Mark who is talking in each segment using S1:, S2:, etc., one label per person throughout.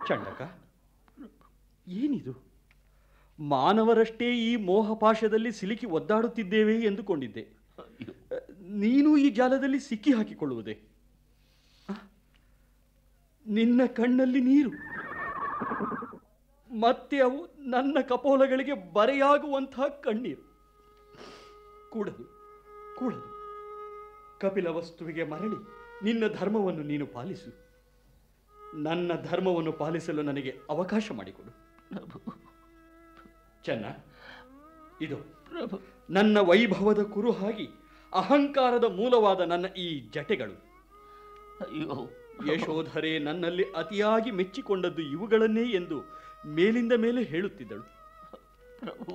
S1: ಚಂಡಕ ಏನಿದು ಮಾನವರಷ್ಟೇ ಈ ಮೋಹಪಾಶದಲ್ಲಿ ಸಿಲುಕಿ ಒದ್ದಾಡುತ್ತಿದ್ದೇವೆ ಎಂದುಕೊಂಡಿದ್ದೆ ನೀನು ಈ ಜಾಲದಲ್ಲಿ ಸಿಕ್ಕಿ ಹಾಕಿಕೊಳ್ಳುವುದೇ ಆ? ನಿನ್ನ ಕಣ್ಣಲ್ಲಿ ನೀರು ಮತ್ತೆ ಅವು ನನ್ನ ಕಪೋಲಗಳಿಗೆ ಬರೆಯಾಗುವಂತಹ ಕಣ್ಣೀರು ಕೂಡದು ಕೂಡದು ಕಪಿಲ ವಸ್ತುವಿಗೆ ಮರಳಿ ನಿನ್ನ ಧರ್ಮವನ್ನು ನೀನು ಪಾಲಿಸು ನನ್ನ ಧರ್ಮವನ್ನು ಪಾಲಿಸಲು ನನಗೆ ಅವಕಾಶ ಮಾಡಿಕೊಡು ಚೆನ್ನ ಇದು
S2: ಪ್ರಭು
S1: ನನ್ನ ವೈಭವದ ಕುರುಹಾಗಿ ಅಹಂಕಾರದ ಮೂಲವಾದ ನನ್ನ ಈ ಜಟೆಗಳು
S2: ಅಯ್ಯೋ
S1: ಯಶೋಧರೆ ನನ್ನಲ್ಲಿ ಅತಿಯಾಗಿ ಮೆಚ್ಚಿಕೊಂಡದ್ದು ಇವುಗಳನ್ನೇ ಎಂದು ಮೇಲಿಂದ ಮೇಲೆ ಹೇಳುತ್ತಿದ್ದಳು
S2: ಪ್ರಭು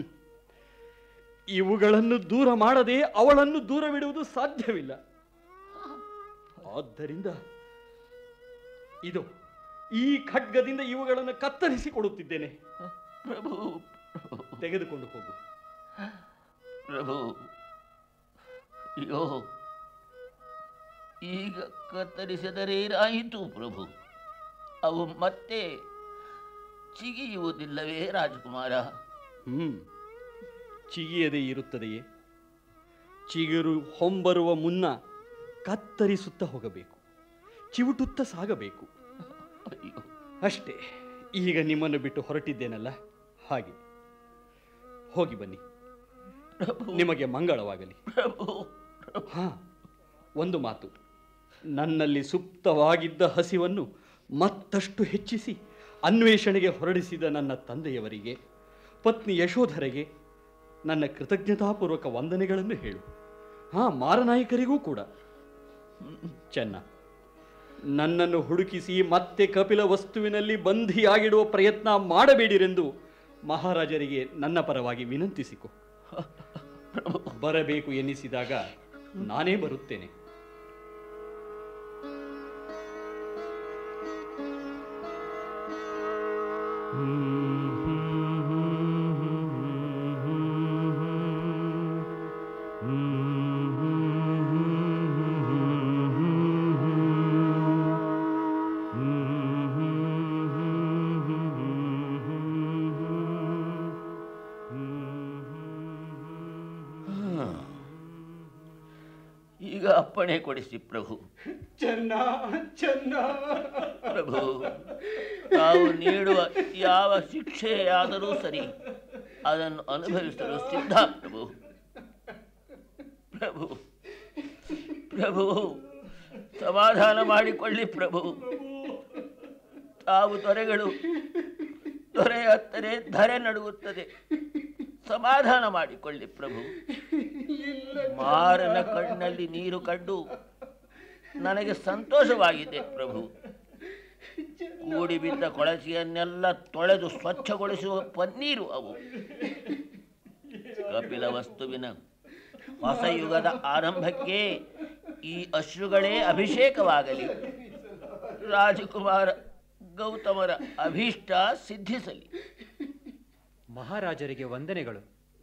S1: ಇವುಗಳನ್ನು ದೂರ ಮಾಡದೆ ಅವಳನ್ನು ದೂರವಿಡುವುದು ಸಾಧ್ಯವಿಲ್ಲ ಆದ್ದರಿಂದ ಇದು ಈ ಖಡ್ಗದಿಂದ ಇವುಗಳನ್ನು ಕತ್ತರಿಸಿ ಕೊಡುತ್ತಿದ್ದೇನೆ
S2: ಪ್ರಭು
S1: ತೆಗೆದುಕೊಂಡು ಹೋಗು
S2: ಪ್ರಭು ಅಯ್ಯೋ ಈಗ ಕತ್ತರಿಸಿದರೇನಾಯಿತು ಪ್ರಭು ಅವು ಮತ್ತೆ ಚಿಗಿಯುವುದಿಲ್ಲವೇ ರಾಜಕುಮಾರ
S1: ಹ್ಮ್ ಚಿಗಿಯದೇ ಇರುತ್ತದೆಯೇ ಚಿಗುರು ಹೊಂಬರುವ ಮುನ್ನ ಕತ್ತರಿಸುತ್ತಾ ಹೋಗಬೇಕು ಚಿವುಟುತ್ತಾ ಸಾಗಬೇಕು
S2: ಅಯ್ಯೋ
S1: ಅಷ್ಟೇ ಈಗ ನಿಮ್ಮನ್ನು ಬಿಟ್ಟು ಹೊರಟಿದ್ದೇನಲ್ಲ ಹಾಗೆ ಹೋಗಿ ಬನ್ನಿ
S2: ಪ್ರಭು
S1: ನಿಮಗೆ ಮಂಗಳವಾಗಲಿ
S2: ಪ್ರಭು
S1: ಹಾ ಒಂದು ಮಾತು ನನ್ನಲ್ಲಿ ಸುಪ್ತವಾಗಿದ್ದ ಹಸಿವನ್ನು ಮತ್ತಷ್ಟು ಹೆಚ್ಚಿಸಿ ಅನ್ವೇಷಣೆಗೆ ಹೊರಡಿಸಿದ ನನ್ನ ತಂದೆಯವರಿಗೆ ಪತ್ನಿ ಯಶೋಧರೆಗೆ ನನ್ನ ಕೃತಜ್ಞತಾಪೂರ್ವಕ ವಂದನೆಗಳನ್ನು ಹೇಳು ಹಾ ಮಾರನಾಯಕರಿಗೂ ಕೂಡ ಚೆನ್ನ ನನ್ನನ್ನು ಹುಡುಕಿಸಿ ಮತ್ತೆ ಕಪಿಲ ವಸ್ತುವಿನಲ್ಲಿ ಬಂಧಿಯಾಗಿಡುವ ಪ್ರಯತ್ನ ಮಾಡಬೇಡಿರೆಂದು ಮಹಾರಾಜರಿಗೆ ನನ್ನ ಪರವಾಗಿ ವಿನಂತಿಸಿಕೊ ಬರಬೇಕು ಎನ್ನಿಸಿದಾಗ ನಾನೇ ಬರುತ್ತೇನೆ
S2: ಈಗ ಅಪ್ಪಣೆ ಕೊಡಿಸಿ ಪ್ರಭು
S1: ಚೆನ್ನ ಚೆನ್ನ
S2: ಪ್ರಭು ತಾವು ನೀಡುವ ಯಾವ ಶಿಕ್ಷೆಯಾದರೂ ಸರಿ ಅದನ್ನು ಅನುಭವಿಸಲು ಸಿದ್ಧ ಪ್ರಭು ಪ್ರಭು ಪ್ರಭು ಸಮಾಧಾನ ಮಾಡಿಕೊಳ್ಳಿ ಪ್ರಭು ತಾವು ದೊರೆಗಳು ದೊರೆ ಹತ್ತರೆ ಧರೆ ನಡುಗುತ್ತದೆ ಸಮಾಧಾನ ಮಾಡಿಕೊಳ್ಳಿ ಪ್ರಭು ಮಾರನ ಕಣ್ಣಲ್ಲಿ ನೀರು ಕಂಡು ನನಗೆ ಸಂತೋಷವಾಗಿದೆ ಪ್ರಭು ಕೂಡಿ ಬಿದ್ದ ಕೊಳಚೆಯನ್ನೆಲ್ಲ ತೊಳೆದು ಸ್ವಚ್ಛಗೊಳಿಸುವ ಪನ್ನೀರು ಅವು ಕಪಿಲ ವಸ್ತುವಿನ ಹೊಸ ಯುಗದ ಆರಂಭಕ್ಕೆ ಈ ಅಶ್ರುಗಳೇ ಅಭಿಷೇಕವಾಗಲಿ ರಾಜಕುಮಾರ ಗೌತಮರ ಅಭೀಷ್ಟ ಸಿದ್ಧಿಸಲಿ
S3: ಮಹಾರಾಜರಿಗೆ ವಂದನೆಗಳು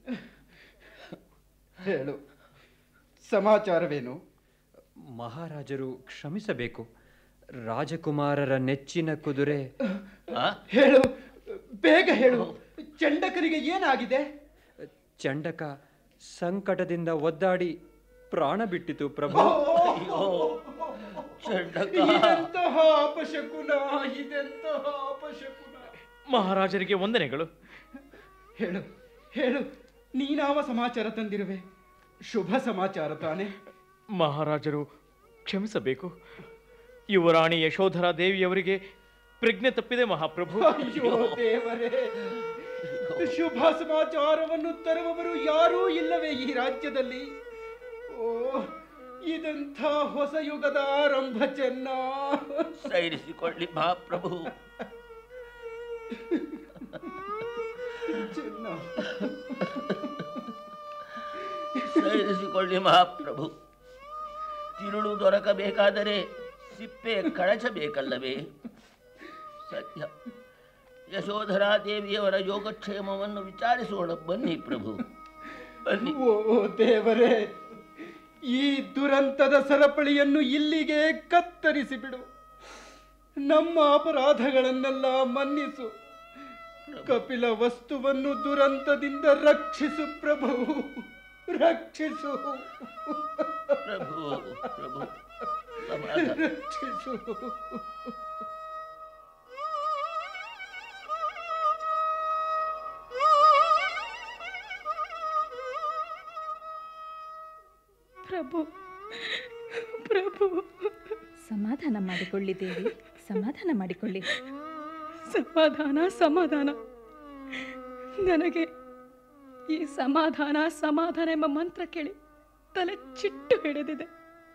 S4: ಹೇಳು ಸಮಾಚಾರವೇನು
S3: ಮಹಾರಾಜರು ಕ್ಷಮಿಸಬೇಕು ರಾಜಕುಮಾರರ ನೆಚ್ಚಿನ ಕುದುರೆ
S2: ಆ?
S4: ಹೇಳು ಬೇಗ ಹೇಳು ಚಂಡಕರಿಗೆ ಏನಾಗಿದೆ
S3: ಚಂಡಕ ಸಂಕಟದಿಂದ ಒದ್ದಾಡಿ ಪ್ರಾಣ ಬಿಟ್ಟಿತು ಪ್ರಭು
S2: ಅಯ್ಯೋ ಚಂಡಕ
S4: ಇದೆಂತಹ ಅಪಶಕುನ ಇದೆಂತಹ ಅಪಶಕುನ
S5: ಮಹಾರಾಜರಿಗೆ ವಂದನೆಗಳು
S4: ಹೇಳು ಹೇಳು ನೀನಾವ ಸಮಾಚಾರ ತಂದಿರುವೆ ಶುಭ ಸಮಾಚಾರ ತಾನೆ
S5: ಮಹಾರಾಜರು ಕ್ಷಮಿಸಬೇಕು ಯುವರಾಣಿ ಯಶೋಧರಾ ದೇವಿಯವರಿಗೆ ಪ್ರಜ್ಞೆ ತಪ್ಪಿದೆ ಮಹಾಪ್ರಭು
S4: ಅಯ್ಯೋ ದೇವರೇ ಶುಭ ಸಮಾಚಾರವನ್ನು ತರುವವರು ಯಾರೂ ಇಲ್ಲವೇ ಈ ರಾಜ್ಯದಲ್ಲಿ ಓ ಇದೆಂಥ ಹೊಸ ಯುಗದ ಆರಂಭ ಚೆನ್ನ
S2: ಸೈರಿಸಿಕೊಳ್ಳಿ ಮಹಾಪ್ರಭು
S4: ಚೆನ್ನ
S2: ಸೈರಿಸಿಕೊಳ್ಳಿ ಮಹಾಪ್ರಭು ತಿರುಳು ದೊರಕಬೇಕಾದರೆ ಸಿಪ್ಪೆ ಕಳಚಬೇಕಲ್ಲವೇ ಸತ್ಯ ಯಶೋಧರಾ ದೇವಿಯವರ ಯೋಗಕ್ಷೇಮವನ್ನು ವಿಚಾರಿಸೋಣ ಬನ್ನಿ ಪ್ರಭು ಬನ್ನಿ
S4: ಓ ದೇವರೇ ಈ ದುರಂತದ ಸರಪಳಿಯನ್ನು ಇಲ್ಲಿಗೆ ಕತ್ತರಿಸಿ ಬಿಡು ನಮ್ಮ ಅಪರಾಧಗಳನ್ನೆಲ್ಲ ಮನ್ನಿಸು ಕಪಿಲ ವಸ್ತುವನ್ನು ದುರಂತದಿಂದ ರಕ್ಷಿಸು ಪ್ರಭು ರಕ್ಷಿಸು
S2: ಪ್ರಭು ಪ್ರಭು ಸಮಾಧಾನ
S4: ರಕ್ಷಿಸು
S6: ಪ್ರಭು ಪ್ರಭು
S7: ಸಮಾಧಾನ ಮಾಡಿಕೊಳ್ಳಿ ದೇವಿ ಸಮಾಧಾನ ಮಾಡಿಕೊಳ್ಳಿ
S6: ಸಮಾಧಾನ ಸಮಾಧಾನ ನನಗೆ ಈ ಸಮಾಧಾನ ಸಮಾಧಾನ ಎಂಬ ಮಂತ್ರ ಕೇಳಿ ತಲೆ ಚಿಟ್ಟು ಹಿಡಿದಿದೆ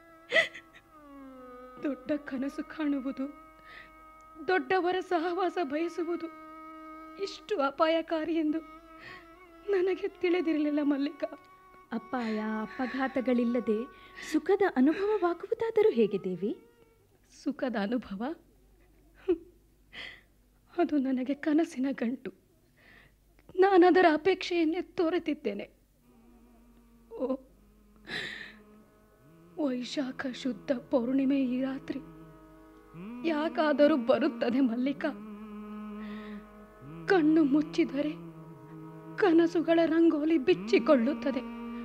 S6: ದೊಡ್ಡ ಕನಸು ಕಾಣುವುದು ದೊಡ್ಡವರ ಸಹವಾಸ ಬಯಸುವುದು ಇಷ್ಟು ಅಪಾಯಕಾರಿ ಎಂದು ನನಗೆ ತಿಳಿದಿರಲಿಲ್ಲ ಮಲ್ಲಿಕ
S7: ಅಪಾಯ ಅಪಘಾತಗಳಿಲ್ಲದೆ ಸುಖದ ಅನುಭವವಾಗುವುದಾದರೂ ಹೇಗೆ ದೇವಿ
S6: ಸುಖದ ಅನುಭವ ಹ್ಮ್. ಅದು ನನಗೆ ಕನಸಿನ ಗಂಟು ನಾನದರ ಅಪೇಕ್ಷೆಯನ್ನೇ ತೋರೆತಿದ್ದೇನೆ ಓ ವೈಶಾಖ ಶುದ್ಧ ಪೌರ್ಣಿಮೆ ಈ ರಾತ್ರಿ ಯಾಕಾದರೂ ಬರುತ್ತದೆ ಮಲ್ಲಿಕ ಕಣ್ಣು ಮುಚ್ಚಿದರೆ ಕನಸುಗಳ ರಂಗೋಲಿ ಬಿಚ್ಚಿಕೊಳ್ಳುತ್ತದೆ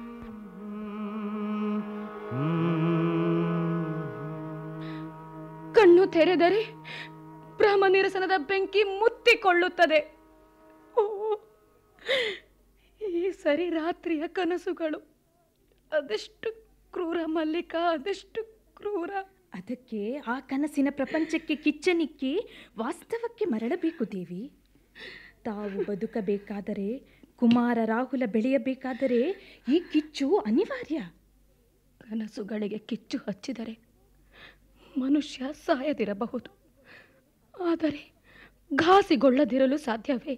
S6: ಕಣ್ಣು ತೆರೆದರೆ ಬ್ರಹ್ಮ ನಿರಸನದ ಬೆಂಕಿ ಮುತ್ತಿಕೊಳ್ಳುತ್ತದೆ ಓ ಈ ಸರಿ ರಾತ್ರಿಯ ಕನಸುಗಳು ಅದೆಷ್ಟು ಕ್ರೂರ ಮಲ್ಲಿಕ ಅದೆಷ್ಟು ಕ್ರೂರ
S7: ಅದಕ್ಕೆ ಆ ಕನಸಿನ ಪ್ರಪಂಚಕ್ಕೆ ಕಿಚ್ಚನಿಕ್ಕಿ ವಾಸ್ತವಕ್ಕೆ ಮರಳಬೇಕು ದೇವಿ ತಾವು ಬದುಕಬೇಕಾದರೆ ಕುಮಾರ ರಾಹುಲ ಬೆಳೆಯಬೇಕಾದರೆ ಈ ಕಿಚ್ಚು ಅನಿವಾರ್ಯ
S6: ಕನಸುಗಳಿಗೆ ಕಿಚ್ಚು ಹಚ್ಚಿದರೆ ಮನುಷ್ಯ ಸಾಯದಿರಬಹುದು ಆದರೆ ಘಾಸಿಗೊಳ್ಳದಿರಲು ಸಾಧ್ಯವೇ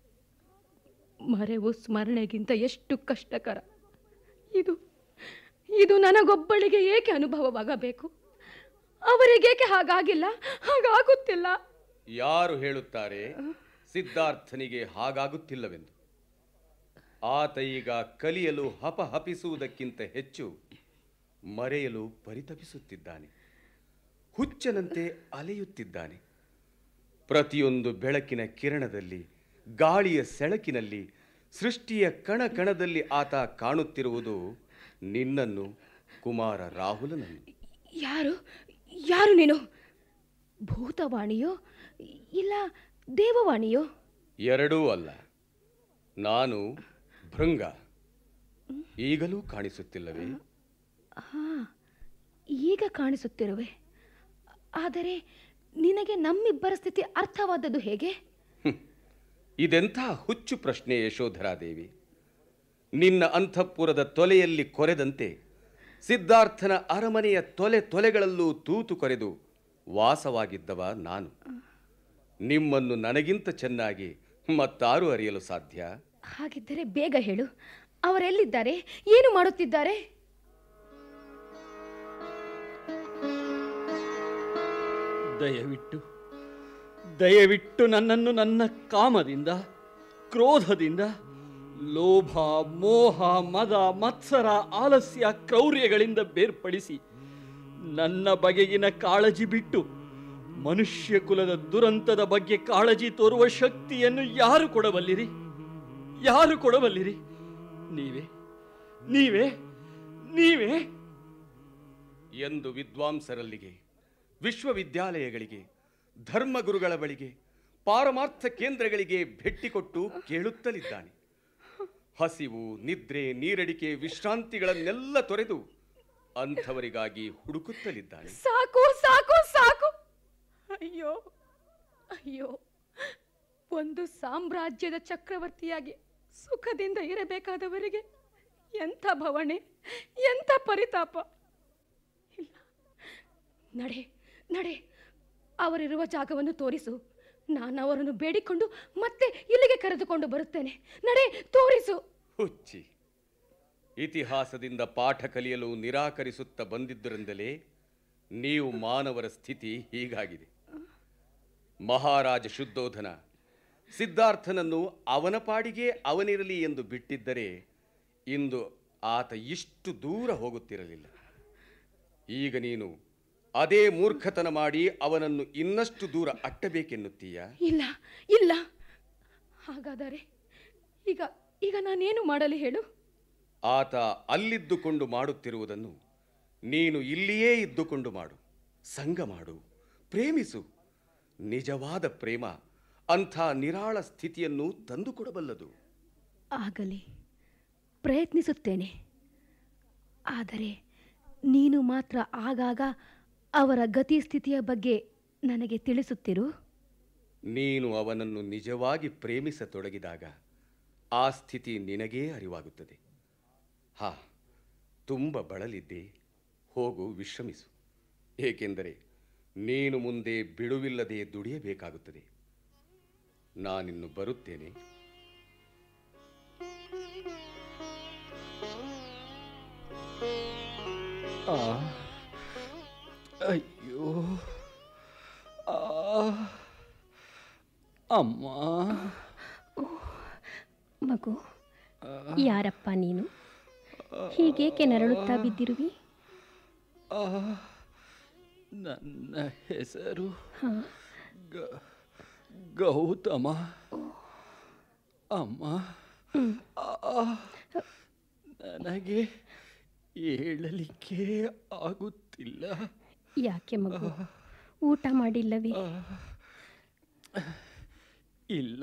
S6: ಮರೆವು ಸ್ಮರಣೆಗಿಂತ ಎಷ್ಟು ಕಷ್ಟಕರ ಇದು ಇದು ನನಗೊಬ್ಬಳಿಗೆ ಏಕೆ ಅನುಭವವಾಗಬೇಕು ಅವರಿಗೇಕೆ ಹಾಗಾಗಿಲ್ಲ ಹಾಗಾಗುತ್ತಿಲ್ಲ
S8: ಯಾರು ಹೇಳುತ್ತಾರೆ ಸಿದ್ಧಾರ್ಥನಿಗೆ ಹಾಗಾಗುತ್ತಿಲ್ಲವೆಂದು ಆತ ಈಗ ಕಲಿಯಲು ಹಪಹಪಿಸುವುದಕ್ಕಿಂತ ಹೆಚ್ಚು ಮರೆಯಲು ಪರಿತಪಿಸುತ್ತಿದ್ದಾನೆ ಹುಚ್ಚನಂತೆ ಅಲೆಯುತ್ತಿದ್ದಾನೆ ಪ್ರತಿಯೊಂದು ಬೆಳಕಿನ ಕಿರಣದಲ್ಲಿ ಗಾಳಿಯ ಸೆಳಕಿನಲ್ಲಿ ಸೃಷ್ಟಿಯ ಕಣ ಕಣದಲ್ಲಿ ಆತ ಕಾಣುತ್ತಿರುವುದು ನಿನ್ನನ್ನು ಕುಮಾರ ರಾಹುಲನನ್ನು
S6: ಯಾರು ಯಾರು ನೀನು ಭೂತವಾಣಿಯೋ ಇಲ್ಲ ದೇವವಾಣಿಯೋ
S8: ಎರಡೂ ಅಲ್ಲ ನಾನು ಭೃಂಗ ಈಗಲೂ ಕಾಣಿಸುತ್ತಿಲ್ಲವೇ
S6: ಹಾ ಈಗ ಕಾಣಿಸುತ್ತಿರುವೆ ಆದರೆ ನಿನಗೆ ನಮ್ಮಿಬ್ಬರ ಸ್ಥಿತಿ ಅರ್ಥವಾದದ್ದು ಹೇಗೆ
S8: ಇದೆಂಥ ಹುಚ್ಚು ಪ್ರಶ್ನೆ ಯಶೋಧರಾದೇವಿ ನಿನ್ನ ಅಂತಃಪುರದ ತೊಲೆಯಲ್ಲಿ ಕೊರೆದಂತೆ ಸಿದ್ಧಾರ್ಥನ ಅರಮನೆಯ ತೊಲೆ ತೊಲೆಗಳಲ್ಲೂ ತೂತು ಕೊರೆದು ವಾಸವಾಗಿದ್ದವ ನಾನು ನಿಮ್ಮನ್ನು ನನಗಿಂತ ಚೆನ್ನಾಗಿ ಮತ್ತಾರು ಅರಿಯಲು ಸಾಧ್ಯ
S6: ಹಾಗಿದ್ದರೆ ಬೇಗ ಹೇಳು ಅವರೆಲ್ಲಿದ್ದಾರೆ ಏನು ಮಾಡುತ್ತಿದ್ದಾರೆ
S1: ದಯವಿಟ್ಟು ದಯವಿಟ್ಟು ನನ್ನನ್ನು ನನ್ನ ಕಾಮದಿಂದ ಕ್ರೋಧದಿಂದ ಲೋಭ ಮೋಹ ಮದ ಮತ್ಸರ ಆಲಸ್ಯ ಕ್ರೌರ್ಯಗಳಿಂದ ಬೇರ್ಪಡಿಸಿ ನನ್ನ ಬಗೆಗಿನ ಕಾಳಜಿ ಬಿಟ್ಟು ಮನುಷ್ಯ ಕುಲದ ದುರಂತದ ಬಗ್ಗೆ ಕಾಳಜಿ ತೋರುವ ಶಕ್ತಿಯನ್ನು ಯಾರು ಕೊಡಬಲ್ಲಿರಿ ಯಾರು ಕೊಡಬಲ್ಲಿರಿ ನೀವೇ ನೀವೇ ನೀವೇ
S8: ಎಂದು ವಿದ್ವಾಂಸರಲ್ಲಿಗೆ ವಿಶ್ವವಿದ್ಯಾಲಯಗಳಿಗೆ ಧರ್ಮಗುರುಗಳ ಬಳಿಗೆ ಪಾರಮಾರ್ಥ ಕೇಂದ್ರಗಳಿಗೆ ಭೇಟಿ ಕೊಟ್ಟು ಕೇಳುತ್ತಲಿದ್ದಾನೆ ಹಸಿವು ನಿದ್ರೆ ನೀರಡಿಕೆ ವಿಶ್ರಾಂತಿಗಳನ್ನೆಲ್ಲ ತೊರೆದು ಅಂಥವರಿಗಾಗಿ ಹುಡುಕುತ್ತಲಿದ್ದಾನೆ
S6: ಸಾಕು ಸಾಕು ಸಾಕು ಅಯ್ಯೋ ಅಯ್ಯೋ ಒಂದು ಸಾಮ್ರಾಜ್ಯದ ಚಕ್ರವರ್ತಿಯಾಗಿ ಸುಖದಿಂದ ಇರಬೇಕಾದವರಿಗೆ ಎಂಥ ಭವಣೆ ಎಂಥ ಪರಿತಾಪ ಇಲ್ಲ ನಡೆ ನಡೆ ಅವರಿರುವ ಜಾಗವನ್ನು ತೋರಿಸು ನಾನು ಅವರನ್ನು ಬೇಡಿಕೊಂಡು ಮತ್ತೆ ಇಲ್ಲಿಗೆ ಕರೆದುಕೊಂಡು ಬರುತ್ತೇನೆ ನಡೆ ತೋರಿಸು
S8: ಹುಚ್ಚಿ ಇತಿಹಾಸದಿಂದ ಪಾಠ ಕಲಿಯಲು ನಿರಾಕರಿಸುತ್ತಾ ಬಂದಿದ್ದರಿಂದಲೇ ನೀವು ಮಾನವರ ಸ್ಥಿತಿ ಹೀಗಾಗಿದೆ ಮಹಾರಾಜ ಶುದ್ಧೋಧನ ಸಿದ್ಧಾರ್ಥನನ್ನು ಅವನ ಪಾಡಿಗೆ ಅವನಿರಲಿ ಎಂದು ಬಿಟ್ಟಿದ್ದರೆ ಇಂದು ಆತ ಇಷ್ಟು ದೂರ ಹೋಗುತ್ತಿರಲಿಲ್ಲ ಈಗ ನೀನು ಅದೇ ಮೂರ್ಖತನ ಮಾಡಿ ಅವನನ್ನು ಇನ್ನಷ್ಟು ದೂರ ಅಟ್ಟಬೇಕೆನ್ನುತ್ತೀಯಾ
S6: ಇಲ್ಲ ಇಲ್ಲ ಹಾಗಾದರೆ ಈಗ ಈಗ ನಾನೇನು ಮಾಡಲಿ ಹೇಳು
S8: ಆತ ಅಲ್ಲಿದ್ದುಕೊಂಡು ಮಾಡುತ್ತಿರುವುದನ್ನು ನೀನು ಇಲ್ಲಿಯೇ ಇದ್ದುಕೊಂಡು ಮಾಡು ಸಂಗ ಮಾಡು ಪ್ರೇಮಿಸು ನಿಜವಾದ ಪ್ರೇಮ ಅಂಥ ನಿರಾಳ ಸ್ಥಿತಿಯನ್ನು ತಂದುಕೊಡಬಲ್ಲದು
S6: ಆಗಲಿ ಪ್ರಯತ್ನಿಸುತ್ತೇನೆ ಆದರೆ ನೀನು ಮಾತ್ರ ಆಗಾಗ ಅವರ ಗತಿ ಸ್ಥಿತಿಯ ಬಗ್ಗೆ ನನಗೆ ತಿಳಿಸುತ್ತಿರು
S8: ನೀನು ಅವನನ್ನು ನಿಜವಾಗಿ ಪ್ರೇಮಿಸತೊಡಗಿದಾಗ ಆ ಸ್ಥಿತಿ ನಿನಗೇ ಅರಿವಾಗುತ್ತದೆ ಹಾ ತುಂಬ ಬಳಲಿದ್ದೆ ಹೋಗು ವಿಶ್ರಮಿಸು ಏಕೆಂದರೆ ನೀನು ಮುಂದೆ ಬಿಡುವಿಲ್ಲದೆ ದುಡಿಯಬೇಕಾಗುತ್ತದೆ ನಾನಿನ್ನು ಬರುತ್ತೇನೆ
S1: ಆ ಅಯ್ಯೋ ಆ ಅಮ್ಮ
S9: ಮಗು ಯಾರಪ್ಪ ನೀನು ಹೀಗೇಕೆ ನರಳುತ್ತಾ ಬಿದ್ದಿರುವಿ
S1: ಆ ನನ್ನ ಹೆಸರು
S9: ಹಾ
S1: ಗ- ಗೌತಮ ಅಮ್ಮ ಆ, ನನಗೆ ಏಳಲಿಕ್ಕೆ ಆಗುತ್ತಿಲ್ಲ
S9: ಯಾಕೆ ಮಗು ಊಟ ಮಾಡಿಲ್ಲವೇ
S1: ಇಲ್ಲ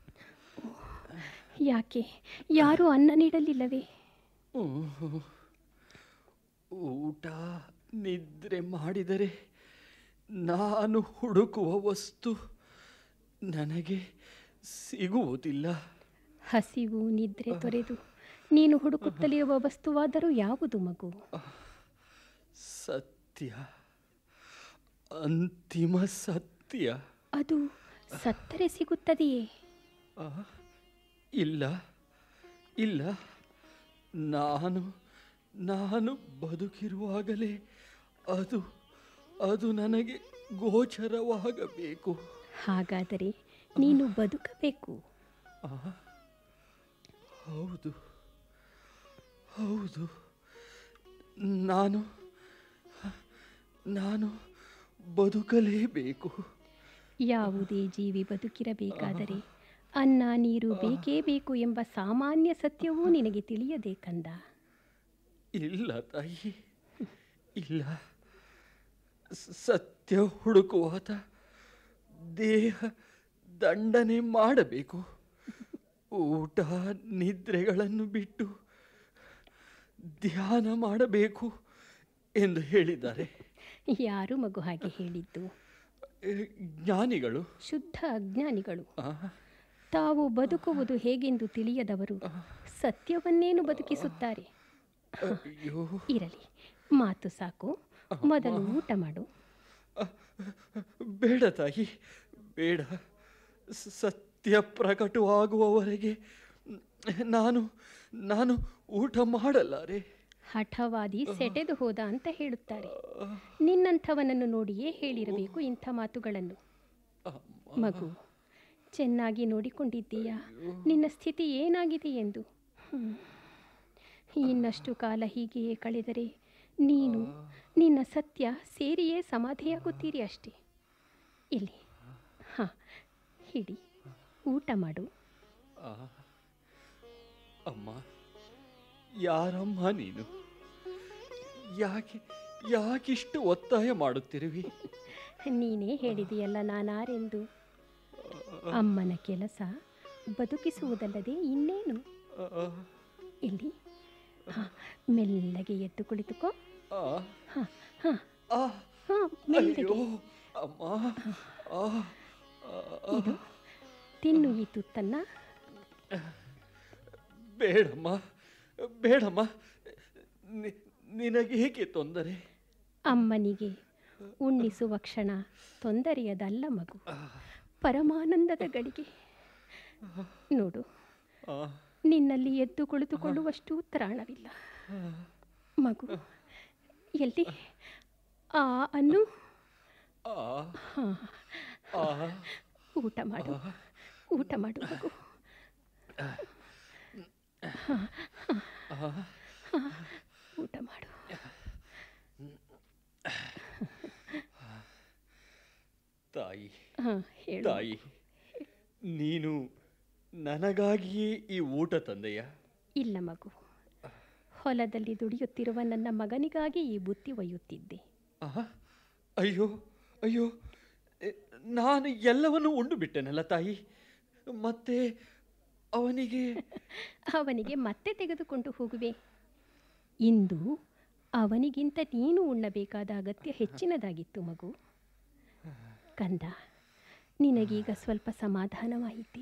S9: ಯಾಕೆ ಯಾರು ಅನ್ನ ನೀಡಲಿಲ್ಲವೇ
S1: ಹ್ಮ್. ಊಟ ನಿದ್ರೆ ಮಾಡಿದರೆ ನಾನು ಹುಡುಕುವ ವಸ್ತು ನನಗೆ ಸಿಗುವುದಿಲ್ಲ
S9: ಹಸಿವು ನಿದ್ರೆ ತೊರೆದು ನೀನು ಹುಡುಕುತ್ತಲಿರುವ ವಸ್ತುವಾದರೂ ಯಾವುದು ಮಗು
S1: ಸತ್ಯ ಅಂತಿಮ ಸತ್ಯ
S9: ಅದು ಸತ್ತರೆ ಸಿಗುತ್ತದೆಯೇ
S1: ಆ, ಇಲ್ಲ ಇಲ್ಲ ನಾನು ನಾನು ಬದುಕಿರುವಾಗಲೇ ಅದು ಅದು ನನಗೆ ಗೋಚರವಾಗಬೇಕು
S9: ಹಾಗಾದರೆ ನೀನು ಬದುಕಬೇಕು
S1: ಆ, ಹೌದು ಹೌದು ನಾನು ನಾನು ಬದುಕಲೇಬೇಕು
S9: ಯಾವುದೇ ಜೀವಿ ಬದುಕಿರಬೇಕಾದರೆ ಅನ್ನ ನೀರು ಬೇಕೇ ಬೇಕು ಎಂಬ ಸಾಮಾನ್ಯ ಸತ್ಯವೂ ನಿನಗೆ ತಿಳಿಯದೆ ಕಂದ
S1: ಇಲ್ಲ ತಾಯಿ ಇಲ್ಲ ಸ- ಸತ್ಯ ಹುಡುಕುವಾತ ದೇಹ ದಂಡನೆ ಮಾಡಬೇಕು ಊಟ ನಿದ್ರೆಗಳನ್ನು ಬಿಟ್ಟು ಧ್ಯಾನ ಮಾಡಬೇಕು ಎಂದು ಹೇಳಿದ್ದಾರೆ
S9: ಯಾರು ಮಗು ಹಾಗೆ ಹೇಳಿದ್ದು
S1: ಎ, ಜ್ಞಾನಿಗಳು
S9: ಶುದ್ಧ ಅಜ್ಞಾನಿಗಳು
S1: ಆ,
S9: ತಾವು ಬದುಕುವುದು ಹೇಗೆಂದು ತಿಳಿಯದವರು ಸತ್ಯವನ್ನೇನು ಬದುಕಿಸುತ್ತಾರೆ
S1: ಅಯ್ಯೋ
S9: ಇರಲಿ ಮಾತು ಸಾಕು ಮೊದಲು ಊಟ ಮಾಡು
S1: ಬೇಡ ತಾಯಿ ಬೇಡ ಸ- ಸತ್ಯ ಪ್ರಕಟವಾಗುವವರೆಗೆ ನಾನು ನಾನು ಊಟ ಮಾಡಲಾರೆ
S9: ಹಠವಾದಿ ಸೆಟೆದು ಹೋದ ಅಂತ ಹೇಳುತ್ತಾರೆ ನಿನ್ನಂಥವನನ್ನು ನೋಡಿಯೇ ಹೇಳಿರಬೇಕು ಇಂಥ ಮಾತುಗಳನ್ನು ಮಗು ಚೆನ್ನಾಗಿ ನೋಡಿಕೊಂಡಿದ್ದೀಯಾ ನಿನ್ನ ಸ್ಥಿತಿ ಏನಾಗಿದೆ ಎಂದು ಹ್ಮ್. ಇನ್ನಷ್ಟು ಕಾಲ ಹೀಗೆಯೇ ಕಳೆದರೆ ನೀನು ನಿನ್ನ ಸತ್ಯ ಸೇರಿಯೇ ಸಮಾಧಿಯಾಗುತ್ತೀರಿ ಅಷ್ಟೇ ಇಲ್ಲಿ ಹಾಂ ಹಿಡಿ ಊಟ ಮಾಡು
S1: ಆ, ಅಮ್ಮ ಯಾರಮ್ಮ ನೀನು ಯಾಕೆ ಯಾಕಿಷ್ಟು ಒತ್ತಾಯ ಮಾಡುತ್ತಿರುವಿ
S9: ನೀನೇ ಹೇಳಿದೆಯಲ್ಲ ನಾನಾರೆಂದು ಅಮ್ಮನ ಕೆಲಸ ಬದುಕಿಸುವುದಲ್ಲದೆ ಇನ್ನೇನು
S1: ಆ,
S9: ಇಲ್ಲಿ ಹಾ ಮೆಲ್ಲಗೆ ಎದ್ದು ಕುಳಿತುಕೋ
S1: ಆ,
S9: ಹಾ ಹಾ
S1: ಆ,
S9: ಹಾ ಮೆಲ್ಲಗೆ
S1: ಅಯ್ಯೋ ಅಮ್ಮ ಆ, ಆ,
S9: ಇದು ತಿನ್ನು ಈ ತುತ್ತನ್ನ
S1: ಬೇಡಮ್ಮ ಬೇಡಮ್ಮ ನಿ- ನಿನಗೇಕೆ ತೊಂದರೆ
S9: ಅಮ್ಮನಿಗೆ ಉಣ್ಣಿಸುವ ಕ್ಷಣ ತೊಂದರೆಯದಲ್ಲ ಮಗು ಪರಮಾನಂದದ ಗಳಿಗೆ ನೋಡು
S1: ಆ,
S9: ನಿನ್ನಲ್ಲಿ ಎದ್ದು ಕುಳಿತುಕೊಳ್ಳುವಷ್ಟು ತ್ರಾಣವಿಲ್ಲ ಮಗು ಎಲ್ಲಿ ಆ ಅನ್ನು
S1: ಆ,
S9: ಹಾ
S1: ಆ,
S9: ಊಟ ಮಾಡು ಊಟ ಮಾಡು ಮಗು ಹಾ, ಹಾ, ಹಾ, ಊಟ ಮಾಡು
S1: ತಾಯಿ
S9: ಹಾಂ ಹೇಳು
S1: ತಾಯಿ ನೀನು ನನಗಾಗಿಯೇ ಈ ಊಟ ತಂದೆಯ
S9: ಇಲ್ಲ ಮಗು ಹೊಲದಲ್ಲಿ ದುಡಿಯುತ್ತಿರುವ ನನ್ನ ಮಗನಿಗಾಗಿ ಈ ಬುತ್ತಿ ಒಯ್ಯುತ್ತಿದ್ದೆ
S1: ಆಹಾ, ಅಯ್ಯೋ ಅಯ್ಯೋ ಎ, ನಾನು ಎಲ್ಲವನ್ನೂ ಉಂಡು ಬಿಟ್ಟೆನಲ್ಲ ತಾಯಿ ಮತ್ತೆ ಅವನಿಗೆ
S9: ಅವನಿಗೆ ಮತ್ತೆ ತೆಗೆದುಕೊಂಡು ಹೋಗುವೆ ಇಂದು ಅವನಿಗಿಂತ ನೀನು ಉಣ್ಣಬೇಕಾದ ಅಗತ್ಯ ಹೆಚ್ಚಿನದಾಗಿತ್ತು ಮಗು ಕಂದ ನಿನಗೀಗ ಸ್ವಲ್ಪ ಸಮಾಧಾನವಾಯಿತೆ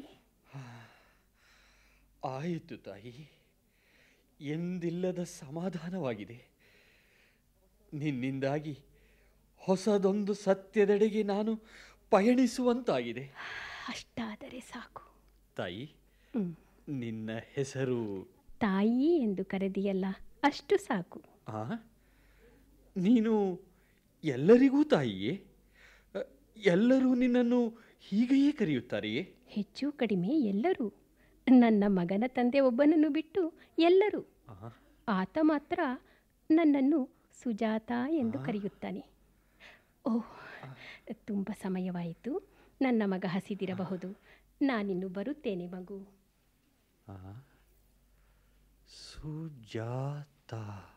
S1: ಆಯಿತು ತಾಯಿ ಎಂದಿಲ್ಲದ ಸಮಾಧಾನವಾಗಿದೆ ನಿನ್ನಿಂದಾಗಿ ಹೊಸದೊಂದು ಸತ್ಯದೆಡೆಗೆ ನಾನು ಪಯಣಿಸುವಂತಾಗಿದೆ
S9: ಅಷ್ಟಾದರೆ ಸಾಕು
S1: ತಾಯಿ
S9: ಹ್ಮ್.
S1: ನಿನ್ನ ಹೆಸರು
S9: ತಾಯಿ ಎಂದು ಕರೆದಿಯಲ್ಲ ಅಷ್ಟು ಸಾಕು
S1: ಆ ನೀನು ಎಲ್ಲರಿಗೂ ತಾಯಿಯೇ ಅ, ಎಲ್ಲರೂ ನಿನ್ನನ್ನು ಹೀಗೆಯೇ ಕರೆಯುತ್ತಾರೆಯೇ
S9: ಹೆಚ್ಚು ಕಡಿಮೆ ಎಲ್ಲರೂ ನನ್ನ ಮಗನ ತಂದೆ ಒಬ್ಬನನ್ನು ಬಿಟ್ಟು ಎಲ್ಲರೂ
S1: ಆ,
S9: ಆತ ಮಾತ್ರ ನನ್ನನ್ನು ಸುಜಾತ ಎಂದು ಕರೆಯುತ್ತಾನೆ ಓಹ್ ತುಂಬ ಸಮಯವಾಯಿತು ನನ್ನ ಮಗ ಹಸಿದಿರಬಹುದು ನಾನಿನ್ನು ಬರುತ್ತೇನೆ ಮಗು
S1: ಆ. ಸುಜಾತ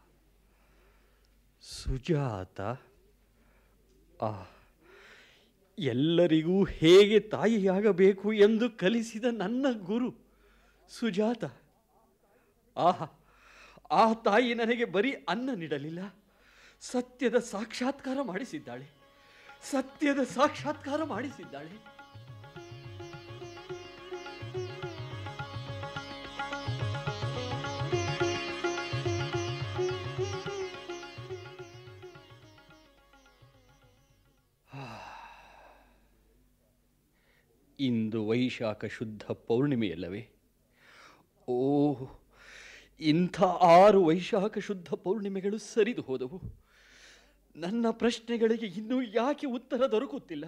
S1: ಸುಜಾತ ಆ ಎಲ್ಲರಿಗೂ ಹೇಗೆ ತಾಯಿಯಾಗಬೇಕು ಎಂದು ಕಲಿಸಿದ ನನ್ನ ಗುರು ಸುಜಾತ ಆಹಾ ಆ ತಾಯಿ ನನಗೆ ಬರೀ ಅನ್ನ ನೀಡಲಿಲ್ಲ ಸತ್ಯದ ಸಾಕ್ಷಾತ್ಕಾರ ಮಾಡಿಸಿದ್ದಾಳೆ ಸತ್ಯದ ಸಾಕ್ಷಾತ್ಕಾರ ಮಾಡಿಸಿದ್ದಾಳೆ ಇಂದು ವೈಶಾಖ ಶುದ್ಧ ಪೌರ್ಣಿಮೆಯಲ್ಲವೇ ಓ ಇಂಥ ಆರು ವೈಶಾಖ ಶುದ್ಧ ಪೌರ್ಣಿಮೆಗಳು ಸರಿದು ಹೋದವು ನನ್ನ ಪ್ರಶ್ನೆಗಳಿಗೆ ಇನ್ನೂ ಯಾಕೆ ಉತ್ತರ ದೊರಕುತ್ತಿಲ್ಲ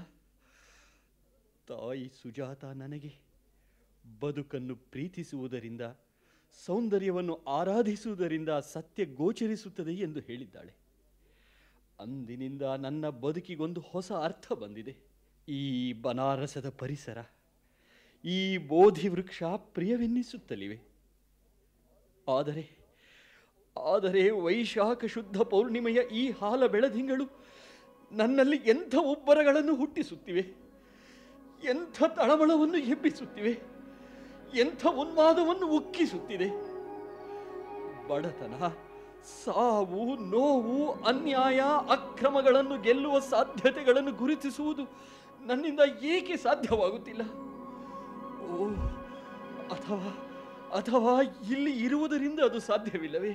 S1: ತಾಯಿ ಸುಜಾತ ನನಗೆ ಬದುಕನ್ನು ಪ್ರೀತಿಸುವುದರಿಂದ ಸೌಂದರ್ಯವನ್ನು ಆರಾಧಿಸುವುದರಿಂದ ಸತ್ಯ ಗೋಚರಿಸುತ್ತದೆ ಎಂದು ಹೇಳಿದ್ದಾಳೆ ಅಂದಿನಿಂದ ನನ್ನ ಬದುಕಿಗೊಂದು ಹೊಸ ಅರ್ಥ ಬಂದಿದೆ ಈ ಬನಾರಸದ ಪರಿಸರ ಈ ಬೋಧಿ ವೃಕ್ಷ ಪ್ರಿಯವೆನ್ನಿಸುತ್ತಲಿವೆ ಆದರೆ ಆದರೆ ವೈಶಾಖ ಶುದ್ಧ ಪೌರ್ಣಿಮೆಯ ಈ ಹಾಲ ಬೆಳದಿಂಗಳು ನನ್ನಲ್ಲಿ ಎಂಥ ಉಬ್ಬರಗಳನ್ನು ಹುಟ್ಟಿಸುತ್ತಿವೆ ಎಂಥ ತಳಮಳವನ್ನು ಎಬ್ಬಿಸುತ್ತಿವೆ ಎಂಥ ಉನ್ಮಾದವನ್ನು ಉಕ್ಕಿಸುತ್ತಿದೆ ಬಡತನ ಸಾವು ನೋವು ಅನ್ಯಾಯ ಅಕ್ರಮಗಳನ್ನು ಗೆಲ್ಲುವ ಸಾಧ್ಯತೆಗಳನ್ನು ಗುರುತಿಸುವುದು ನನ್ನಿಂದ ಏಕೆ ಸಾಧ್ಯವಾಗುತ್ತಿಲ್ಲ ಓ ಅಥವಾ ಅಥವಾ ಇಲ್ಲಿ ಇರುವುದರಿಂದ ಅದು ಸಾಧ್ಯವಿಲ್ಲವೇ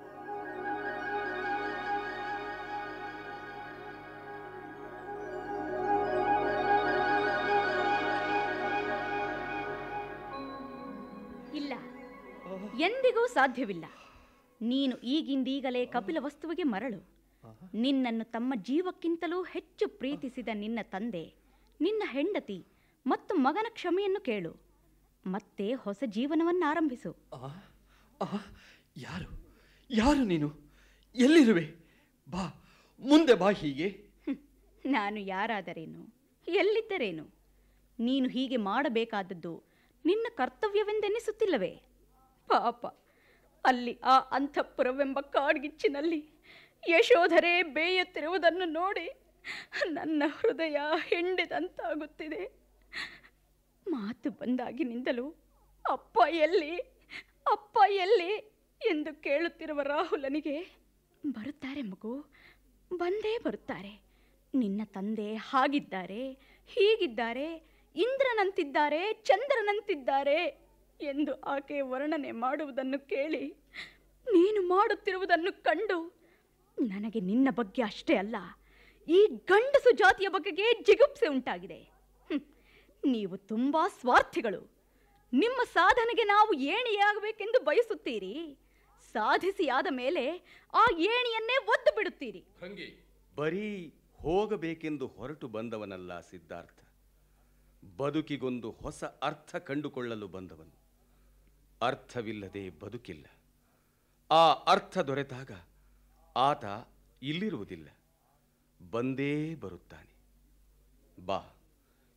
S10: ಇಲ್ಲ ಎಂದಿಗೂ ಸಾಧ್ಯವಿಲ್ಲ ನೀನು ಈಗಿಂದೀಗಲೇ ಕಪಿಲ ವಸ್ತುವಿಗೆ ಮರಳು ನಿನ್ನನ್ನು ತಮ್ಮ ಜೀವಕ್ಕಿಂತಲೂ ಹೆಚ್ಚು ಪ್ರೀತಿಸಿದ ನಿನ್ನ ತಂದೆ ನಿನ್ನ ಹೆಂಡತಿ ಮತ್ತು ಮಗನ ಕ್ಷಮೆಯನ್ನು ಕೇಳು ಮತ್ತೆ ಹೊಸ ಜೀವನವನ್ನು ಆರಂಭಿಸು
S1: ಆ ಆ ಯಾರು ಯಾರು ನೀನು ಎಲ್ಲಿರುವೆ ಬಾ ಮುಂದೆ ಬಾ ಹೀಗೆ
S10: ಹ್ಮ್, ನಾನು ಯಾರಾದರೇನು ಎಲ್ಲಿದ್ದರೇನು ನೀನು ಹೀಗೆ ಮಾಡಬೇಕಾದದ್ದು ನಿನ್ನ ಕರ್ತವ್ಯವೆಂದೆನಿಸುತ್ತಿಲ್ಲವೇ ಪಾಪ ಅಲ್ಲಿ ಆ ಅಂತಃಪುರವೆಂಬ ಕಾಡ್ಗಿಚ್ಚಿನಲ್ಲಿ ಯಶೋಧರೆ ಬೇಯುತ್ತಿರುವುದನ್ನು ನೋಡಿ ನನ್ನ ಹೃದಯ ಹಿಂಡಿದಂತಾಗುತ್ತಿದೆ ಮಾತು ಬಂದಾಗಿನಿಂದಲೂ ಅಪ್ಪ ಎಲ್ಲಿ ಅಪ್ಪ ಎಲ್ಲಿ ಎಂದು ಕೇಳುತ್ತಿರುವ ರಾಹುಲನಿಗೆ ಬರುತ್ತಾರೆ ಮಗು ಬಂದೇ ಬರುತ್ತಾರೆ ನಿನ್ನ ತಂದೆ ಹಾಗಿದ್ದಾರೆ ಹೀಗಿದ್ದಾರೆ ಇಂದ್ರನಂತಿದ್ದಾರೆ ಚಂದ್ರನಂತಿದ್ದಾರೆ ಎಂದು ಆಕೆ ವರ್ಣನೆ ಮಾಡುವುದನ್ನು ಕೇಳಿ ನೀನು ಮಾಡುತ್ತಿರುವುದನ್ನು ಕಂಡು ನನಗೆ ನಿನ್ನ ಬಗ್ಗೆ ಅಷ್ಟೇ ಅಲ್ಲ ಈ ಗಂಡಸು ಜಾತಿಯ ಬಗೆಗೆ ಜಿಗುಪ್ಸೆ ಉಂಟಾಗಿದೆ ಹ್ಮ್. ನೀವು ತುಂಬಾ ಸ್ವಾರ್ಥಿಗಳು ನಿಮ್ಮ ಸಾಧನೆಗೆ ನಾವು ಏಣಿಯಾಗಬೇಕೆಂದು ಬಯಸುತ್ತೀರಿ ಸಾಧಿಸಿ ಆದ ಮೇಲೆ ಆ ಏಣಿಯನ್ನೇ ಒದ್ದು ಬಿಡುತ್ತೀರಿ
S8: ಬರೀ ಹೋಗಬೇಕೆಂದು ಹೊರಟು ಬಂದವನಲ್ಲ ಸಿದ್ಧಾರ್ಥ ಬದುಕಿಗೊಂದು ಹೊಸ ಅರ್ಥ ಕಂಡುಕೊಳ್ಳಲು ಬಂದವನು ಅರ್ಥವಿಲ್ಲದೆ ಬದುಕಿಲ್ಲ ಆ ಅರ್ಥ ದೊರೆತಾಗ ಆತ ಇಲ್ಲಿರುವುದಿಲ್ಲ ಬಂದೇ ಬರುತ್ತಾನೆ ಬಾ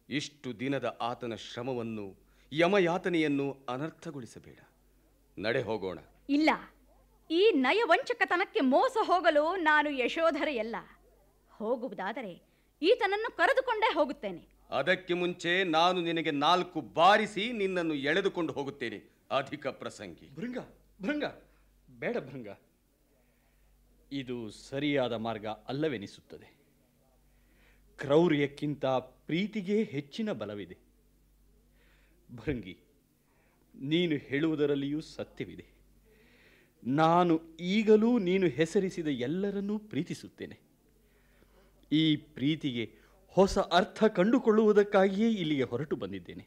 S8: ಇಷ್ಟು ದಿನದ ಆತನ ಶ್ರಮವನ್ನು ಯಮಯಾತನೆಯನ್ನು ಅನರ್ಥಗೊಳಿಸಬೇಡ ನಡೆ ಹೋಗೋಣ
S10: ಇಲ್ಲ ಈ ನಯವಂಚಕತನಕ್ಕೆ ಮೋಸ ಹೋಗಲು ನಾನು ಯಶೋಧರೆಯಲ್ಲ ಹೋಗುವುದಾದರೆ ಈತನನ್ನು ಕರೆದುಕೊಂಡೇ ಹೋಗುತ್ತೇನೆ
S8: ಅದಕ್ಕೆ ಮುಂಚೆ ನಾನು ನಿನಗೆ ನಾಲ್ಕು ಬಾರಿಸಿ ನಿನ್ನನ್ನು ಎಳೆದುಕೊಂಡು ಹೋಗುತ್ತೇನೆ ಅಧಿಕ ಪ್ರಸಂಗಿ
S1: ಭೃಂಗ ಭೃಂಗ ಬೇಡ ಭೃಂಗ ಇದು ಸರಿಯಾದ ಮಾರ್ಗ ಅಲ್ಲವೆನಿಸುತ್ತದೆ ಕ್ರೌರ್ಯಕ್ಕಿಂತ ಪ್ರೀತಿಗೆ ಹೆಚ್ಚಿನ ಬಲವಿದೆ ಭೃಂಗಿ ನೀನು ಹೇಳುವುದರಲ್ಲಿಯೂ ಸತ್ಯವಿದೆ ನಾನು ಈಗಲೂ ನೀನು ಹೆಸರಿಸಿದ ಎಲ್ಲರನ್ನೂ ಪ್ರೀತಿಸುತ್ತೇನೆ ಈ ಪ್ರೀತಿಗೆ ಹೊಸ ಅರ್ಥ ಕಂಡುಕೊಳ್ಳುವುದಕ್ಕಾಗಿಯೇ ಇಲ್ಲಿಗೆ ಹೊರಟು ಬಂದಿದ್ದೇನೆ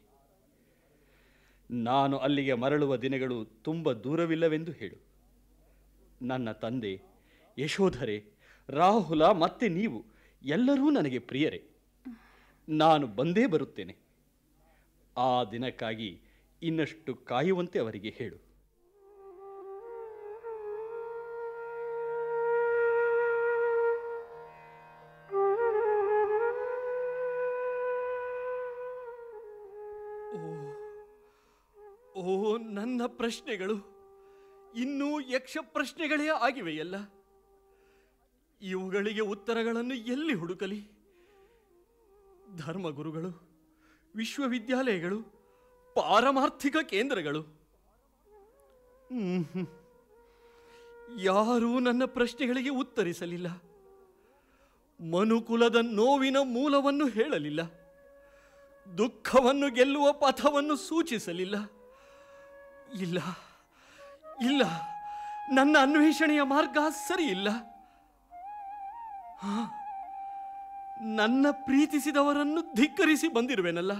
S1: ನಾನು ಅಲ್ಲಿಗೆ ಮರಳುವ ದಿನಗಳು ತುಂಬ ದೂರವಿಲ್ಲವೆಂದು ಹೇಳು ನನ್ನ ತಂದೆ ಯಶೋಧರೆ ರಾಹುಲ ಮತ್ತೆ ನೀವು ಎಲ್ಲರೂ ನನಗೆ ಪ್ರಿಯರೇ ನಾನು ಬಂದೇ ಬರುತ್ತೇನೆ ಆ ದಿನಕ್ಕಾಗಿ ಇನ್ನಷ್ಟು ಕಾಯುವಂತೆ ಅವರಿಗೆ ಹೇಳು ಓ ನನ್ನ ಪ್ರಶ್ನೆಗಳು ಇನ್ನೂ ಯಕ್ಷ ಪ್ರಶ್ನೆಗಳೇ ಆಗಿವೆಯಲ್ಲ ಇವುಗಳಿಗೆ ಉತ್ತರಗಳನ್ನು ಎಲ್ಲಿ ಹುಡುಕಲಿ ಧರ್ಮಗುರುಗಳು ವಿಶ್ವವಿದ್ಯಾಲಯಗಳು ಪಾರಮಾರ್ಥಿಕ ಕೇಂದ್ರಗಳು ಹ್ಮ್ ಹ್ಮ್. ಯಾರೂ ನನ್ನ ಪ್ರಶ್ನೆಗಳಿಗೆ ಉತ್ತರಿಸಲಿಲ್ಲ ಮನುಕುಲದ ನೋವಿನ ಮೂಲವನ್ನು ಹೇಳಲಿಲ್ಲ ದುಃಖವನ್ನು ಗೆಲ್ಲುವ ಪಥವನ್ನು ಸೂಚಿಸಲಿಲ್ಲ ಇಲ್ಲ ಇಲ್ಲ ನನ್ನ ಅನ್ವೇಷಣೆಯ ಮಾರ್ಗ ಸರಿಯಿಲ್ಲ ಹಾ, ನನ್ನ ಪ್ರೀತಿಸಿದವರನ್ನು ಧಿಕ್ಕರಿಸಿ ಬಂದಿರುವೆನಲ್ಲ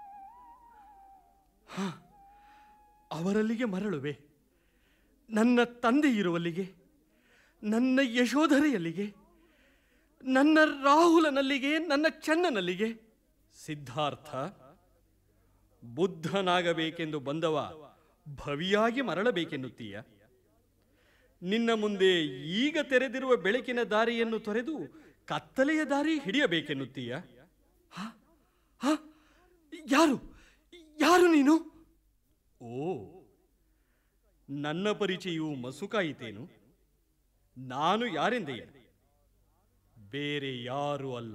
S1: ಹಾ, ಅವರಲ್ಲಿಗೆ ಮರಳುವೆ ನನ್ನ ತಂದೆ ಇರುವಲ್ಲಿಗೆ ನನ್ನ ಯಶೋಧರೆಯಲ್ಲಿಗೆ ನನ್ನ ರಾಹುಲನಲ್ಲಿಗೆ ನನ್ನ ಚನ್ನನಲ್ಲಿಗೆ ಸಿದ್ಧಾರ್ಥ ಬುದ್ಧನಾಗಬೇಕೆಂದು ಬಂದವ ಭವಿಯಾಗಿ ಮರಳಬೇಕೆನ್ನುತ್ತೀಯ ನಿನ್ನ ಮುಂದೆ ಈಗ ತೆರೆದಿರುವ ಬೆಳಕಿನ ದಾರಿಯನ್ನು ತೊರೆದು ಕತ್ತಲೆಯ ದಾರಿ ಹಿಡಿಯಬೇಕೆನ್ನುತ್ತೀಯ ಹ? ಹ? ಯಾರು ಯಾರು ನೀನು ಓ ನನ್ನ ಪರಿಚಯವು ಮಸುಕಾಯಿತೇನು ನಾನು ಯಾರೆಂದೆಯ ಬೇರೆ ಯಾರೂ ಅಲ್ಲ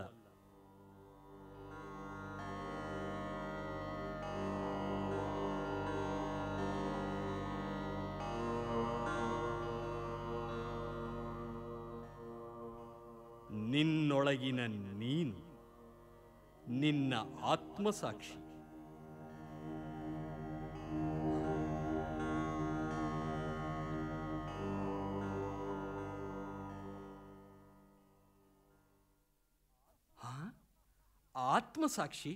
S1: ನಿನ್ನೊಳಗಿನ ನೀನು ನಿನ್ನ ಆತ್ಮಸಾಕ್ಷಿ ಹಾ? ಆತ್ಮಸಾಕ್ಷಿ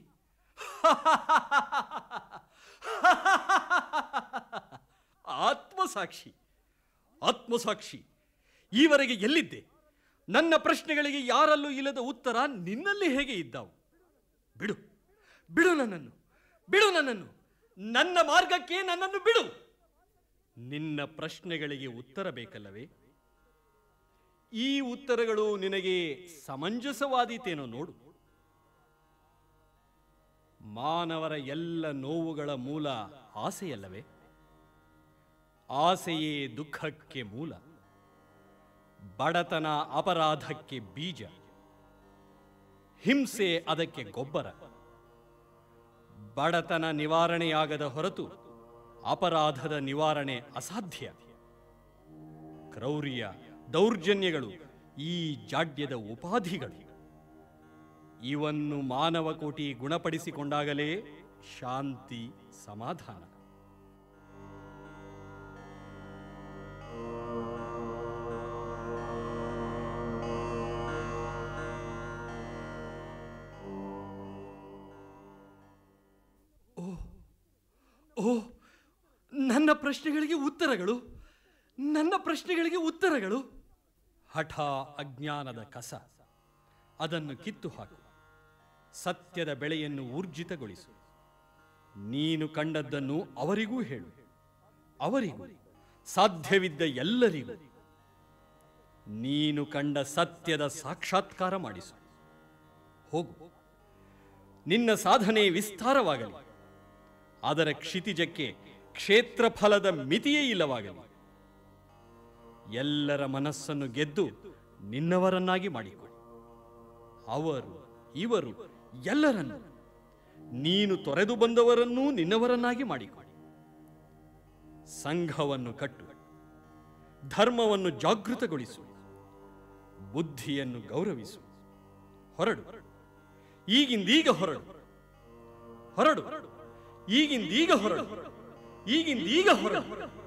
S1: ಆತ್ಮಸಾಕ್ಷಿ ಆತ್ಮಸಾಕ್ಷಿ ಈವರೆಗೆ ಎಲ್ಲಿದ್ದೆ ನನ್ನ ಪ್ರಶ್ನೆಗಳಿಗೆ ಯಾರಲ್ಲೂ ಇಲ್ಲದ ಉತ್ತರ ನಿನ್ನಲ್ಲಿ ಹೇಗೆ ಇದ್ದಾವು ಬಿಡು ಬಿಡು ನನ್ನನ್ನು ಬಿಡು ನನ್ನನ್ನು ನನ್ನ ಮಾರ್ಗಕ್ಕೆ ನನ್ನನ್ನು ಬಿಡು ನಿನ್ನ ಪ್ರಶ್ನೆಗಳಿಗೆ ಉತ್ತರ ಬೇಕಲ್ಲವೇ ಈ ಉತ್ತರಗಳು ನಿನಗೆ ಸಮಂಜಸವಾದೀತೇನೋ ನೋಡು ಮಾನವರ ಎಲ್ಲ ನೋವುಗಳ ಮೂಲ ಆಸೆಯಲ್ಲವೇ ಆಸೆಯೇ ದುಃಖಕ್ಕೆ ಮೂಲ ಬಡತನ ಅಪರಾಧಕ್ಕೆ ಬೀಜ ಹಿಂಸೆ ಅದಕ್ಕೆ ಗೊಬ್ಬರ ಬಡತನ ನಿವಾರಣೆಯಾಗದ ಹೊರತು ಅಪರಾಧದ ನಿವಾರಣೆ ಅಸಾಧ್ಯ ಕ್ರೌರ್ಯ ದೌರ್ಜನ್ಯಗಳು ಈ ಜಾಡ್ಯದ ಉಪಾಧಿಗಳು ಇವನ್ನು ಮಾನವ ಕೋಟಿ ಗುಣಪಡಿಸಿಕೊಂಡಾಗಲೇ ಶಾಂತಿ ಸಮಾಧಾನ ಓ ಓ ನನ್ನ ಪ್ರಶ್ನೆಗಳಿಗೆ ಉತ್ತರಗಳು ನನ್ನ ಪ್ರಶ್ನೆಗಳಿಗೆ ಉತ್ತರಗಳು ಹಠ ಅಜ್ಞಾನದ ಕಸ ಅದನ್ನು ಕಿತ್ತು ಹಾಕು ಸತ್ಯದ ಬೆಳೆಯನ್ನು ಊರ್ಜಿತಗೊಳಿಸು ನೀನು ಕಂಡದ್ದನ್ನು ಅವರಿಗೂ ಹೇಳು ಅವರಿಗೂ ಸಾಧ್ಯವಿದ್ದ ಎಲ್ಲರಿಗೂ ನೀನು ಕಂಡ ಸತ್ಯದ ಸಾಕ್ಷಾತ್ಕಾರ ಮಾಡಿಸು ಹೋಗು ನಿನ್ನ ಸಾಧನೆ ವಿಸ್ತಾರವಾಗಲಿ ಅದರ ಕ್ಷಿತಿಜಕ್ಕೆ ಕ್ಷೇತ್ರಫಲದ ಮಿತಿಯೇ ಇಲ್ಲವಾಗಲಿ ಎಲ್ಲರ ಮನಸ್ಸನ್ನು ಗೆದ್ದು ನಿನ್ನವರನ್ನಾಗಿ ಮಾಡಿಕೊ ಅವರು ಇವರು ಎಲ್ಲರನ್ನು ನೀನು ತೊರೆದು ಬಂದವರನ್ನೂ ನಿನ್ನವರನ್ನಾಗಿ ಮಾಡಿಕೊ ಸಂಘವನ್ನು ಕಟ್ಟು ಧರ್ಮವನ್ನು ಜಾಗೃತಗೊಳಿಸು ಬುದ್ಧಿಯನ್ನು ಗೌರವಿಸು ಹೊರಡು ಈಗಿಂದೀಗ ಹೊರಡು ಹೊರಡು ಈಗಿಂದೀಗ ಹೊರಡು ಈಗಿಂದೀಗ ಹೊರಡು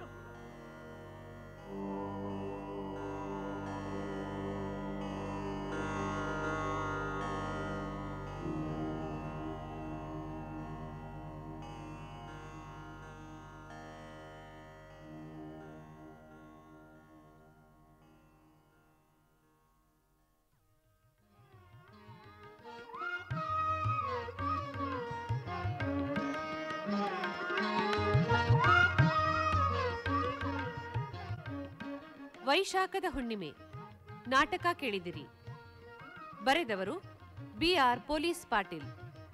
S11: ವೈಶಾಖದ ಹುಣ್ಣಿಮೆ ನಾಟಕ ಕೇಳಿದಿರಿ ಬರೆದವರು ಬಿ ಆರ್ ಪೊಲೀಸ್ ಪಾಟೀಲ್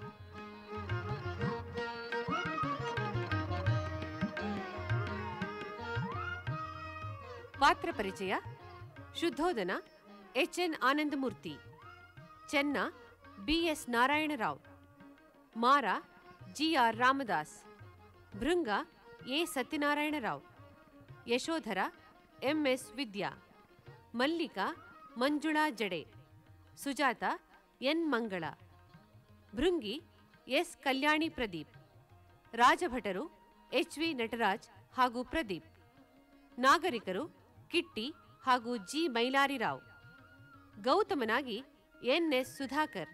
S11: ಪಾತ್ರ ಪರಿಚಯ ಶುದ್ಧೋದನ ಎಚ್ ಎನ್ ಆನಂದಮೂರ್ತಿ ಚೆನ್ನ B S Narayanarao Mara G R Ramadas Bhringa A Satyanarayanarao Yashodhara MS Vidya Mallika Manjula Jade Sujatha N Mangala Bhringi S Kalyani Pradeep ರಾಜಭಟರು ಎಚ್ ವಿ ನಟರಾಜ್ ಹಾಗೂ ಪ್ರದೀಪ್ ನಾಗರಿಕರು ಕಿಟ್ಟಿ ಹಾಗೂ ಜಿ ಮೈಲಾರಿರಾವ್ ಗೌತಮನಾಗಿ ಎನ್ಎಸ್ ಸುಧಾಕರ್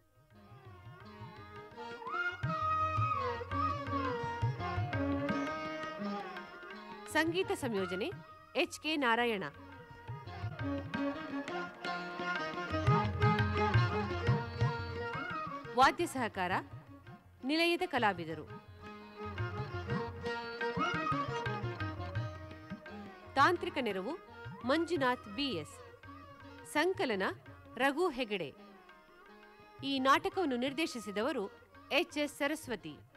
S11: ಸಂಗೀತ ಸಂಯೋಜನೆ ಎಚ್ ಕೆ ನಾರಾಯಣ ವಾದ್ಯ ಸಹಕಾರ ನಿಲಯದ ಕಲಾವಿದರು ತಾಂತ್ರಿಕ ನೆರವು ಮಂಜುನಾಥ್ ಬಿಎಸ್ ಸಂಕಲನ ರಘು ಹೆಗಡೆ ಈ ನಾಟಕವನ್ನು ನಿರ್ದೇಶಿಸಿದವರು ಎಚ್ ಎಸ್ ಸರಸ್ವತಿ